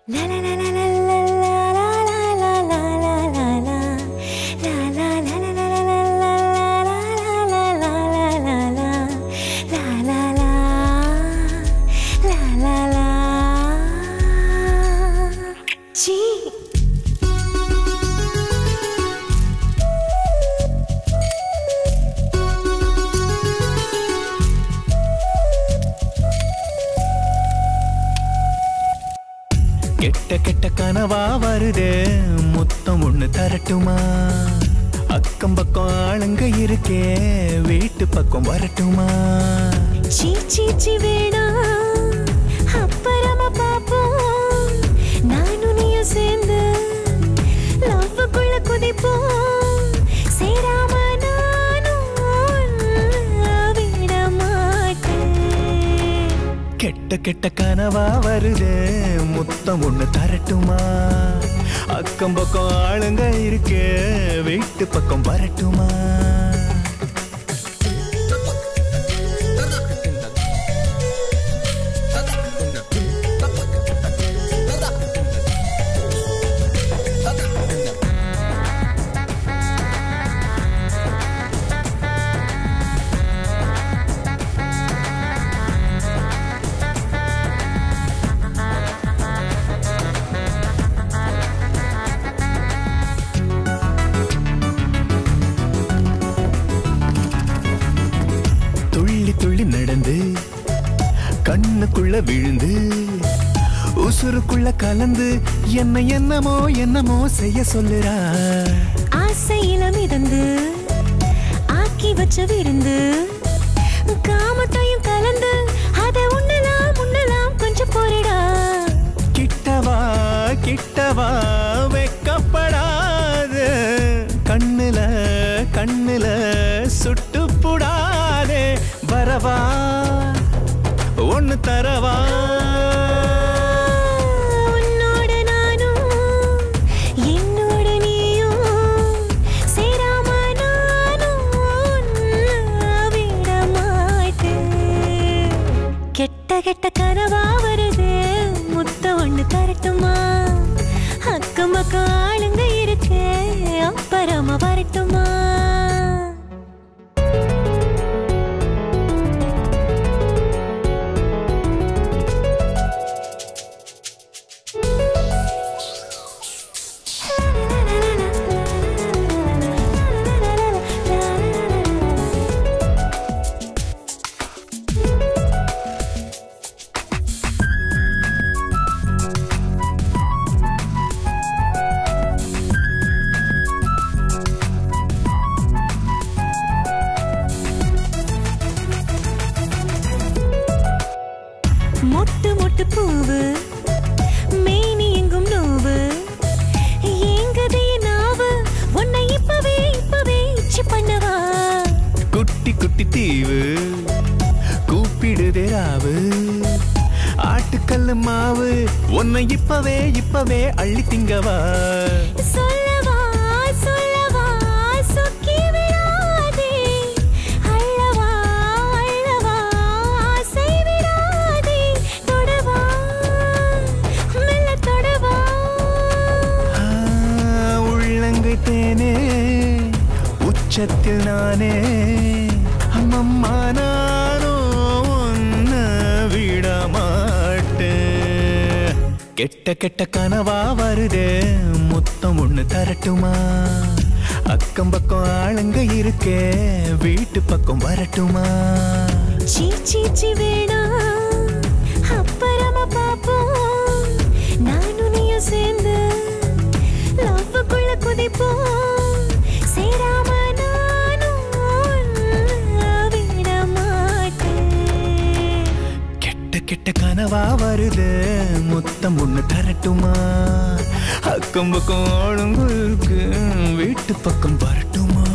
Gee. கெட்ட கெட்ட கனவா வருதே முத்தம் ஒண்ணு தரட்டுமா அக்கம் பக்கம் ஆளுங்க இருக்கே வீட்டு பக்கம் வரட்டுமா சீ சீ சீ வேணாம் அப்புறமா பாப்போம் நானும் நீயும் சேர்ந்து லவ்வுக்குள்ள குதிப்போம் சேராம நானும் உன்னை விட மாட்டேன் கெட்ட கெட்ட கனவா வருதே முத்தம் ஒண்ணு தரட்டுமா அக்கம் பக்கம் ஆளுங்க இருக்கே வீட்டு பக்கம் வரட்டுமா துள்ளி துள்ளி நடந்து கண்ணுக்குள்ள விழுந்து உசுருக்குள்ள கலந்து என்ன என்னமோ என்னமோ செய்ய சொல்லுறா ஆசையில மிதந்து ஆக்கி வச்ச விருந்து காமத்தையும் கலந்து அதை உண்ணலாம் உண்ணலாம் கொஞ்சம் போரிடா கிட்டவா கிட்டவா வெக்கப்படாது கண்ணுல கண்ணுல சுட்டு புடாதே வரவா ஒன்னு தரவா உன்னோட நானும் என்னோட நீயும் சேராம நானும் உன்னை விட மாட்டேன் கெட்ட கெட்ட கனவா வருது முத்த ஒண்ணு தரட்டுமா அக்கம் பக்கம் ஆளுங்க இருக்கு அப்புறமா வரட்டுமா மொட்டு மொட்டு பூவு மேனி எங்கும் நோவு ஏங்குதே நாவு உன்னை இப்பவே இப்பவே இச்சி பண்ணவா குட்டி குட்டி தீவு கூப்பிடுதே ராவு ஆட்டுக்கல்லு மாவு உன்னை இப்பவே இப்பவே அள்ளி திங்கவா சொல்லவா சொல்லவா சொக்கி விடாதே அள்ளவா அள்ளவா ஆசை விடாதே தொடவா மெல்ல தொடவா ஆ, உள்ளங்கை தேனே உச்சத்தில் நானே அம்மம்மா நானோ உன்னை விட மாட்டேன் கெட்ட கெட்ட கனவா வருதே முத்தம் ஒண்ணு தரட்டுமா அக்கம் பக்கம் ஆளுங்க இருக்கே வீட்டு பக்கம் வரட்டுமா சீ சீ சீ வேணாம் அப்புறமா பாப்போம் நானும் நீயும் சேர்ந்து லவ்வுக்குள்ள குதிப்போம் சேராம நானும் உன்னை விட மாட்டேன் கெட்ட கெட்ட கனவா வருது முத்தம் ஒண்ணு தரட்டுமா அக்கம் பக்கம் ஆளுங்க இருக்கு வீட்டு பக்கம் வரட்டுமா